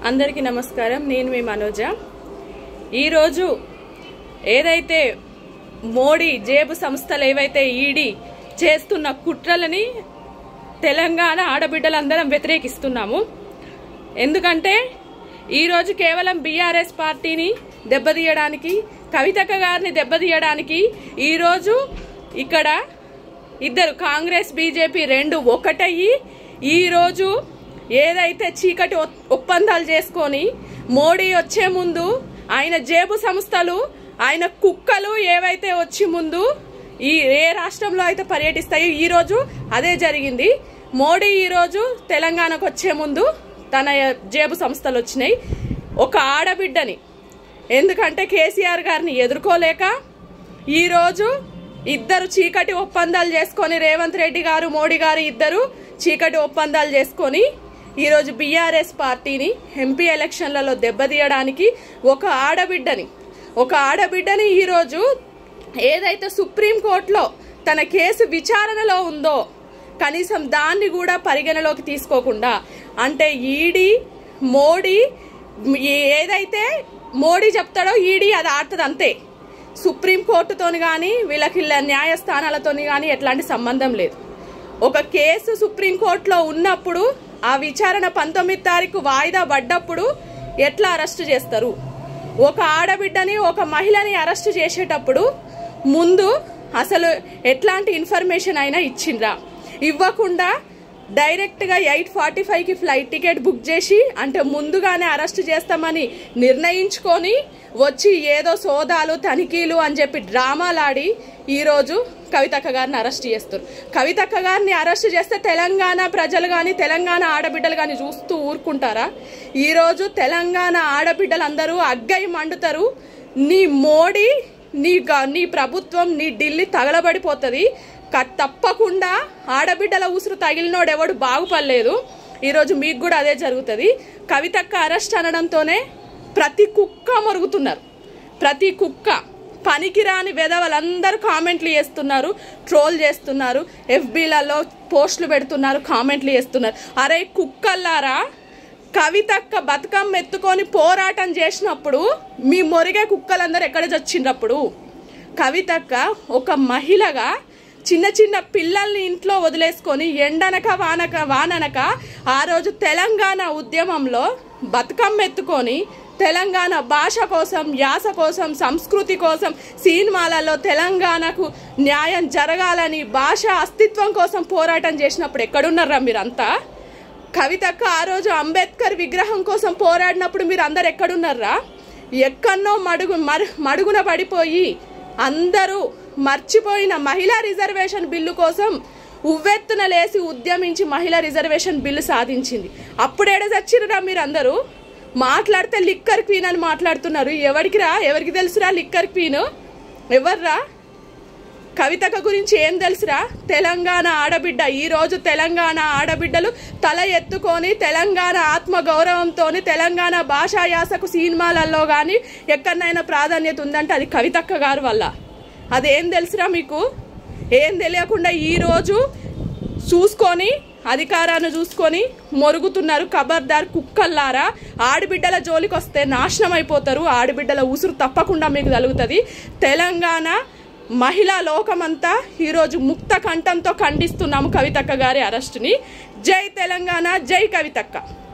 అందరికీ నమస్కారం నేను మీ మనోజ ఈరోజు ఏదైతే మోడీ జేబు సంస్థలు ఏవైతే ఈడీ చేస్తున్న కుట్రలని తెలంగాణ ఆడబిడ్డలందరం వ్యతిరేకిస్తున్నాము ఎందుకంటే ఈరోజు కేవలం బీఆర్ఎస్ పార్టీని దెబ్బతీయడానికి కవితక్క గారిని దెబ్బతీయడానికి ఈరోజు ఇక్కడ ఇద్దరు కాంగ్రెస్ బీజేపీ రెండు ఒకటయ్యి ఈరోజు ఏదైతే చీకటి ఒ- ఒప్పందాలు చేసుకొని మోడీ వచ్చే ముందు ఆయన జేబు సంస్థలు ఆయన కుక్కలు ఏవైతే వచ్చి ముందు ఈ ఏ రాష్ట్రంలో అయితే పర్యటిస్తాయో ఈ రోజు అదే జరిగింది మోడీ ఈ రోజు తెలంగాణకు వచ్చే ముందు తన జేబు సంస్థలు వచ్చినాయి ఒక ఆడబిడ్డని ఎందుకంటే కేసీఆర్ గారిని ఎదుర్కోలేక ఈరోజు ఇద్దరు చీకటి ఒప్పందాలు చేసుకొని రేవంత్ రెడ్డి గారు మోడీ గారు ఇద్దరు చీకటి ఒప్పందాలు చేసుకొని ఈరోజు బీఆర్ఎస్ పార్టీని ఎంపీ ఎలక్షన్లలో దెబ్బతీయడానికి ఒక ఆడబిడ్డని ఒక ఆడబిడ్డని ఈరోజు ఏదైతే సుప్రీంకోర్టులో తన కేసు విచారణలో ఉందో కనీసం దాన్ని కూడా పరిగణలోకి తీసుకోకుండా అంటే ఈడీ మోడీ ఏదైతే మోడీ చెప్తాడో ఈడీ అది ఆడుతుంది అంతే సుప్రీంకోర్టుతోని కానీ వీళ్ళకి ఇలా న్యాయస్థానాలతోని కానీ ఎట్లాంటి సంబంధం లేదు ఒక కేసు సుప్రీంకోర్టులో ఉన్నప్పుడు ఆ విచారణ పంతొమ్మిది తారీఖు వాయిదా పడ్డప్పుడు ఎట్లా అరెస్ట్ చేస్తారు ఒక ఆడబిడ్డని ఒక మహిళని అరెస్ట్ చేసేటప్పుడు ముందు అసలు ఎట్లాంటి ఇన్ఫర్మేషన్ అయినా ఇచ్చిండ్రా ఇవ్వకుండా డైరెక్ట్గా ఎయిట్ ఫార్టీ ఫైవ్కి ఫ్లైట్ టికెట్ బుక్ చేసి అంటే ముందుగానే అరెస్ట్ చేస్తామని నిర్ణయించుకొని వచ్చి ఏదో సోదాలు తనిఖీలు అని చెప్పి డ్రామాలాడి ఈరోజు కవితక్క గారిని అరెస్ట్ చేస్తారు కవితక్క గారిని అరెస్ట్ చేస్తే తెలంగాణ ప్రజలు కానీ తెలంగాణ ఆడబిడ్డలు కానీ చూస్తూ ఊరుకుంటారా ఈరోజు తెలంగాణ ఆడబిడ్డలందరూ అగ్గై మండుతారు నీ మోడీ నీ గ- నీ ప్రభుత్వం నీ ఢిల్లీ తగలబడిపోతుంది క- తప్పకుండా ఆడబిడ్డల ఉసురు తగిలినోడు ఎవడు బాగుపడలేదు ఈరోజు మీకు కూడా అదే జరుగుతుంది కవితక్క అరెస్ట్ అనడంతోనే ప్రతి కుక్క మరుగుతున్నారు ప్రతి కుక్క పనికిరాని వెధవలందరూ కామెంట్లు చేస్తున్నారు ట్రోల్ చేస్తున్నారు ఎఫ్బీలలో పోస్టులు పెడుతున్నారు కామెంట్లు చేస్తున్నారు అరే కుక్కల్లారా కవితక్క బతుకమ్మ ఎత్తుకొని పోరాటం చేసినప్పుడు మీ మొరిగే కుక్కలందరూ ఎక్కడ చచ్చినప్పుడు కవితక్క ఒక మహిళగా చిన్న చిన్న పిల్లల్ని ఇంట్లో వదిలేసుకొని ఎండనక వానక వాననక ఆ రోజు తెలంగాణ ఉద్యమంలో బతుకమ్మ ఎత్తుకొని తెలంగాణ భాష కోసం యాస కోసం సంస్కృతి కోసం సినిమాలలో తెలంగాణకు న్యాయం జరగాలని భాష అస్తిత్వం కోసం పోరాటం చేసినప్పుడు ఎక్కడున్నారా మీరంతా కవితక్క ఆ రోజు అంబేద్కర్ విగ్రహం కోసం పోరాడినప్పుడు మీరు అందరు ఎక్కడున్నారా ఎక్కడనో మడుగు మరు మడుగున పడిపోయి అందరూ మర్చిపోయిన మహిళా రిజర్వేషన్ బిల్లు కోసం ఉవ్వెత్తున లేసి ఉద్యమించి మహిళా రిజర్వేషన్ బిల్లు సాధించింది అప్పుడేడ చచ్చిర్రా మీరు అందరూ మాట్లాడితే లిక్కర్ క్వీన్ అని మాట్లాడుతున్నారు ఎవరికి రా ఎవరికి తెలుసురా లిక్కర్ క్వీన్ ఎవర్రా కవితక గురించి ఏం తెలుసురా తెలంగాణ ఆడబిడ్డ ఈ రోజు తెలంగాణ ఆడబిడ్డలు తల ఎత్తుకొని తెలంగాణ ఆత్మ గౌరవంతో తెలంగాణ భాషా యాసకు సినిమాలలో కానీ ఎక్కడనైనా ప్రాధాన్యత ఉందంటే అది కవితక్క గారు వల్ల అదేం తెలుసురా మీకు ఏం తెలియకుండా ఈ రోజు చూసుకొని అధికారాన్ని చూసుకొని మొరుగుతున్నారు ఖబర్దార్ కుక్కల్లారా ఆడబిడ్డల జోలికి వస్తే నాశనం అయిపోతారు ఆడబిడ్డల ఉసురు తప్పకుండా మీకు తగులుతుంది తెలంగాణ మహిళా లోకమంతా ఈరోజు ముక్త కంఠంతో ఖండిస్తున్నాము కవితక్క గారి అరెస్టుని జై తెలంగాణ జై కవితక్క